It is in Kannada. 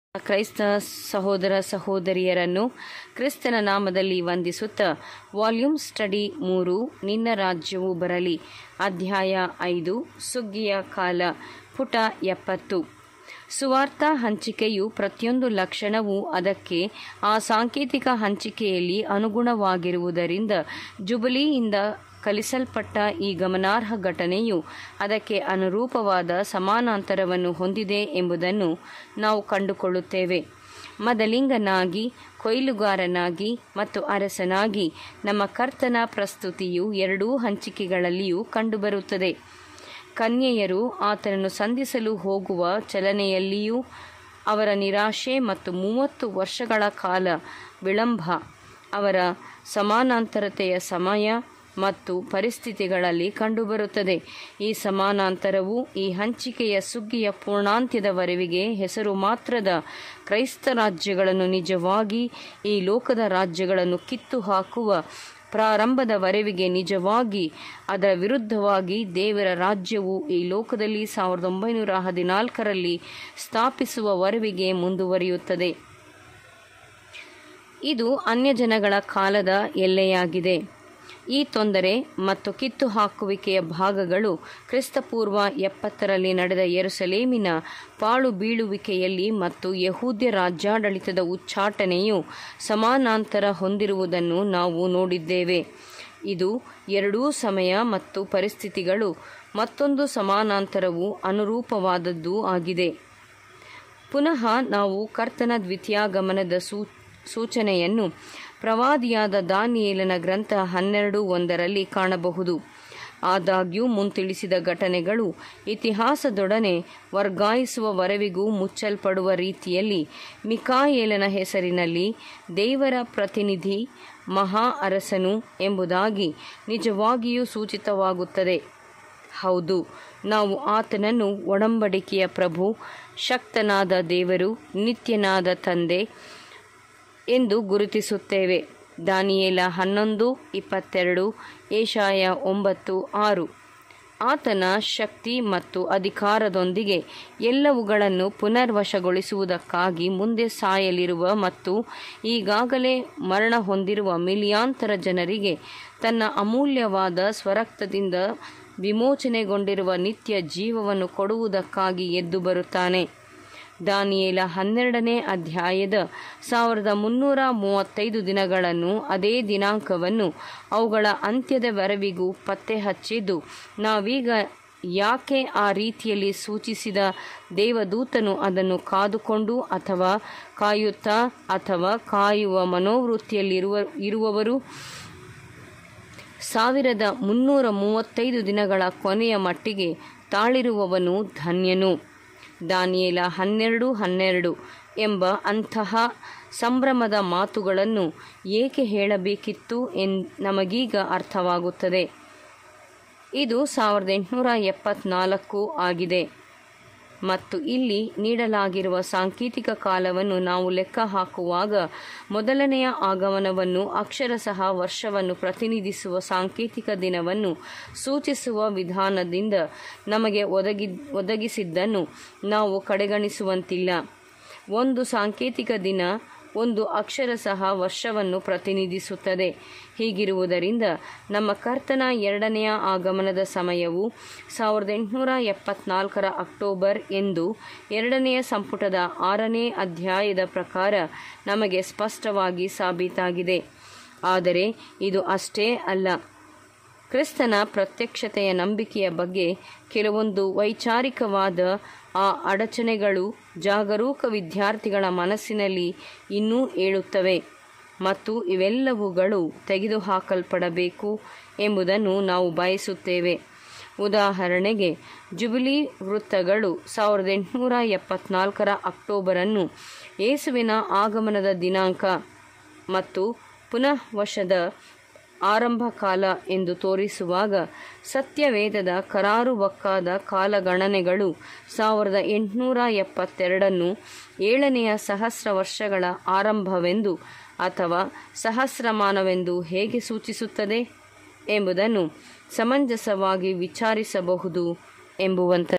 ಕ್ರೈಸ್ತ ಸಹೋದರ ಸಹೋದರಿಯರನ್ನು ಕ್ರಿಸ್ತನ ನಾಮದಲ್ಲಿ ವಂದಿಸುತ್ತಾ ವಾಲ್ಯೂಮ್ ಸ್ಟಡಿ ಮೂರು ನಿನ್ನ ರಾಜ್ಯವು ಬರಲಿ ಅಧ್ಯಾಯ ಐದು ಸುಗ್ಗಿಯ ಕಾಲ ಪುಟ ಎಪ್ಪತ್ತು ಸುವಾರ್ಥ ಹಂಚಿಕೆಯು ಪ್ರತಿಯೊಂದು ಲಕ್ಷಣವೂ ಅದಕ್ಕೆ ಆ ಸಾಂಕೇತಿಕ ಹಂಚಿಕೆಯಲ್ಲಿ ಅನುಗುಣವಾಗಿರುವುದರಿಂದ ಜುಬಿಲಿಯಿಂದ ಕಲಿಸಲ್ಪಟ್ಟ ಈ ಗಮನಾರ್ಹ ಘಟನೆಯು ಅದಕ್ಕೆ ಅನುರೂಪವಾದ ಸಮಾನಾಂತರವನ್ನು ಹೊಂದಿದೆ ಎಂಬುದನ್ನು ನಾವು ಕಂಡುಕೊಳ್ಳುತ್ತೇವೆ ಮದಲಿಂಗನಾಗಿ ಕೊಯ್ಲುಗಾರನಾಗಿ ಮತ್ತು ಅರಸನಾಗಿ ನಮ್ಮ ಕರ್ತನ ಪ್ರಸ್ತುತಿಯು ಎರಡೂ ಹಂಚಿಕೆಗಳಲ್ಲಿಯೂ ಕಂಡುಬರುತ್ತದೆ ಕನ್ಯೆಯರು ಆತನನ್ನು ಸಂಧಿಸಲು ಹೋಗುವ ಚಲನೆಯಲ್ಲಿಯೂ ಅವರ ನಿರಾಶೆ ಮತ್ತು ಮೂವತ್ತು ವರ್ಷಗಳ ಕಾಲ ವಿಳಂಬ ಅವರ ಸಮಾನಾಂತರತೆಯ ಸಮಯ ಮತ್ತು ಪರಿಸ್ಥಿತಿಗಳಲ್ಲಿ ಕಂಡುಬರುತ್ತದೆ ಈ ಸಮಾನಾಂತರವು ಈ ಹಂಚಿಕೆಯ ಸುಗ್ಗಿಯ ಪೂರ್ಣಾಂತ್ಯದವರೆವಿಗೆ ಹೆಸರು ಮಾತ್ರದ ಕ್ರೈಸ್ತ ರಾಜ್ಯಗಳನ್ನು ನಿಜವಾಗಿ ಈ ಲೋಕದ ರಾಜ್ಯಗಳನ್ನು ಕಿತ್ತು ಹಾಕುವ ಪ್ರಾರಂಭದವರೆವಿಗೆ ನಿಜವಾಗಿ ಅದರ ವಿರುದ್ಧವಾಗಿ ದೇವರ ರಾಜ್ಯವು ಈ ಲೋಕದಲ್ಲಿ ಸಾವಿರದ ಒಂಬೈನೂರ ಹದಿನಾಲ್ಕರಲ್ಲಿ ಸ್ಥಾಪಿಸುವವರೆವಿಗೆ ಮುಂದುವರಿಯುತ್ತದೆ ಇದು ಅನ್ಯಜನಗಳ ಕಾಲದ ಎಲ್ಲೆಯಾಗಿದೆ ಈ ತೊಂದರೆ ಮತ್ತು ಕಿತ್ತು ಹಾಕುವಿಕೆಯ ಭಾಗಗಳು ಕ್ರಿಸ್ತಪೂರ್ವ ಎಪ್ಪತ್ತರಲ್ಲಿ ನಡೆದ ಯೆರೂಸಲೇಮಿನ ಪಾಳು ಬೀಳುವಿಕೆಯಲ್ಲಿ ಮತ್ತು ಯಹೂದ್ಯ ರಾಜ್ಯಾಡಳಿತದ ಉಚ್ಚಾಟನೆಯು ಸಮಾನಾಂತರ ಹೊಂದಿರುವುದನ್ನು ನಾವು ನೋಡಿದ್ದೇವೆ ಇದು ಎರಡೂ ಸಮಯ ಮತ್ತು ಪರಿಸ್ಥಿತಿಗಳು ಮತ್ತೊಂದು ಸಮಾನಾಂತರವು ಅನುರೂಪವಾದದ್ದು ಆಗಿದೆ ಪುನಃ ನಾವು ಕರ್ತನ ದ್ವಿತೀಯಾಗಮನದ ಸೂ ಸೂಚನೆಯನ್ನು ಪ್ರವಾದಿಯಾದ ದಾನಿಯೇಲನ ಗ್ರಂಥ ಹನ್ನೆರಡು ಒಂದರಲ್ಲಿ ಕಾಣಬಹುದು ಆದಾಗ್ಯೂ ಮುಂತಿಳಿಸಿದ ಘಟನೆಗಳು ಇತಿಹಾಸದೊಡನೆ ವರ್ಗಾಯಿಸುವವರೆವಿಗೂ ಮುಚ್ಚಲ್ಪಡುವ ರೀತಿಯಲ್ಲಿ ಮಿಕಾಯೇಲನ ಹೆಸರಿನಲ್ಲಿ ದೇವರ ಪ್ರತಿನಿಧಿ ಮಹಾ ಅರಸನು ಎಂಬುದಾಗಿ ನಿಜವಾಗಿಯೂ ಸೂಚಿತವಾಗುತ್ತದೆ ಹೌದು ನಾವು ಆತನನ್ನು ಒಡಂಬಡಿಕೆಯ ಪ್ರಭು ಶಕ್ತನಾದ ದೇವರು ನಿತ್ಯನಾದ ತಂದೆ ಎಂದು ಗುರುತಿಸುತ್ತೇವೆ ದಾನಿಯೇಲ ಹನ್ನೊಂದು ಇಪ್ಪತ್ತೆರಡು ಏಷಾಯ ಒಂಬತ್ತು ಆರು ಆತನ ಶಕ್ತಿ ಮತ್ತು ಅಧಿಕಾರದೊಂದಿಗೆ ಎಲ್ಲವುಗಳನ್ನು ಪುನರ್ವಶಗೊಳಿಸುವುದಕ್ಕಾಗಿ ಮುಂದೆ ಸಾಯಲಿರುವ ಮತ್ತು ಈಗಾಗಲೇ ಮರಣ ಹೊಂದಿರುವ ಮಿಲಿಯಾಂತರ ಜನರಿಗೆ ತನ್ನ ಅಮೂಲ್ಯವಾದ ಸ್ವರಕ್ತದಿಂದ ವಿಮೋಚನೆಗೊಂಡಿರುವ ನಿತ್ಯ ಜೀವವನ್ನು ಕೊಡುವುದಕ್ಕಾಗಿ ಎದ್ದು ಬರುತ್ತಾನೆ ದಾನಿಯೇಲ ಹನ್ನೆರಡನೇ ಅಧ್ಯಾಯದ ಸಾವಿರದ ಮುನ್ನೂರ ಮೂವತ್ತೈದು ದಿನಗಳನ್ನು ಅದೇ ದಿನಾಂಕವನ್ನು ಅವುಗಳ ಅಂತ್ಯದವರೆವಿಗೂ ಪತ್ತೆ ಹಚ್ಚಿದ್ದು ನಾವೀಗ ಯಾಕೆ ಆ ರೀತಿಯಲ್ಲಿ ಸೂಚಿಸಿದ ದೇವದೂತನು ಅದನ್ನು ಕಾದುಕೊಂಡು ಅಥವಾ ಕಾಯುತ್ತಾ ಅಥವಾ ಕಾಯುವ ಮನೋವೃತ್ತಿಯಲ್ಲಿರುವ ಇರುವವರು ಸಾವಿರದ ಮುನ್ನೂರ ಮೂವತ್ತೈದು ದಿನಗಳ ಕೊನೆಯ ಮಟ್ಟಿಗೆ ತಾಳಿರುವವನು ಧನ್ಯನು ದಾನಿಯೇಲ ಹನ್ನೆರಡು ಹನ್ನೆರಡು ಎಂಬ ಅಂತಹ ಸಂಭ್ರಮದ ಮಾತುಗಳನ್ನು ಏಕೆ ಹೇಳಬೇಕಿತ್ತು ಎನ್ ನಮಗೀಗ ಅರ್ಥವಾಗುತ್ತದೆ ಇದು ಸಾವಿರದ ಎಂಟುನೂರ ಎಪ್ಪತ್ನಾಲ್ಕು ಆಗಿದೆ ಮತ್ತು ಇಲ್ಲಿ ನೀಡಲಾಗಿರುವ ಸಾಂಕೇತಿಕ ಕಾಲವನ್ನು ನಾವು ಲೆಕ್ಕ ಹಾಕುವಾಗ ಮೊದಲನೆಯ ಆಗಮನವನ್ನು ಅಕ್ಷರಶಃ ವರ್ಷವನ್ನು ಪ್ರತಿನಿಧಿಸುವ ಸಾಂಕೇತಿಕ ದಿನವನ್ನು ಸೂಚಿಸುವ ವಿಧಾನದಿಂದ ನಮಗೆ ಒದಗಿ ಒದಗಿಸಿದ್ದನ್ನು ನಾವು ಕಡೆಗಣಿಸುವಂತಿಲ್ಲ ಒಂದು ಸಾಂಕೇತಿಕ ದಿನ ಒಂದು ಅಕ್ಷರಶಃ ವರ್ಷವನ್ನು ಪ್ರತಿನಿಧಿಸುತ್ತದೆ ಹೀಗಿರುವುದರಿಂದ ನಮ್ಮ ಕರ್ತನ ಎರಡನೆಯ ಆಗಮನದ ಸಮಯವು ಸಾವಿರದ ಎಂಟುನೂರ ಎಪ್ಪತ್ನಾಲ್ಕರ ಅಕ್ಟೋಬರ್ ಎಂದು ಎರಡನೆಯ ಸಂಪುಟದ ಆರನೇ ಅಧ್ಯಾಯದ ಪ್ರಕಾರ ನಮಗೆ ಸ್ಪಷ್ಟವಾಗಿ ಸಾಬೀತಾಗಿದೆ ಆದರೆ ಇದು ಅಷ್ಟೇ ಅಲ್ಲ ಕ್ರಿಸ್ತನ ಪ್ರತ್ಯಕ್ಷತೆಯ ನಂಬಿಕೆಯ ಬಗ್ಗೆ ಕೆಲವೊಂದು ವೈಚಾರಿಕವಾದ ಆ ಅಡಚಣೆಗಳು ಜಾಗರೂಕ ವಿದ್ಯಾರ್ಥಿಗಳ ಮನಸ್ಸಿನಲ್ಲಿ ಇನ್ನೂ ಏಳುತ್ತವೆ ಮತ್ತು ಇವೆಲ್ಲವುಗಳು ತೆಗೆದುಹಾಕಲ್ಪಡಬೇಕು ಎಂಬುದನ್ನು ನಾವು ಬಯಸುತ್ತೇವೆ ಉದಾಹರಣೆಗೆ ಜುಬಿಲಿ ವೃತ್ತಗಳು ಸಾವಿರದ ಎಂಟುನೂರ ಎಪ್ಪತ್ನಾಲ್ಕರ ಅಕ್ಟೋಬರನ್ನು ಯೇಸುವಿನ ಆಗಮನದ ದಿನಾಂಕ ಮತ್ತು ಪುನಃ ವಶದ ಆರಂಭ ಕಾಲ ಎಂದು ತೋರಿಸುವಾಗ ಸತ್ಯವೇದದ ಕರಾರುವಕ್ಕಾದ ಕಾಲಗಣನೆಗಳು ಸಾವಿರದ ಎಂಟುನೂರ ಎಪ್ಪತ್ತೆರಡನ್ನು ಏಳನೆಯ ಸಹಸ್ರ ವರ್ಷಗಳ ಆರಂಭವೆಂದು ಅಥವಾ ಸಹಸ್ರಮಾನವೆಂದು ಹೇಗೆ ಸೂಚಿಸುತ್ತದೆ ಎಂಬುದನ್ನು ಸಮಂಜಸವಾಗಿ ವಿಚಾರಿಸಬಹುದು ಎಂಬುವಂಥ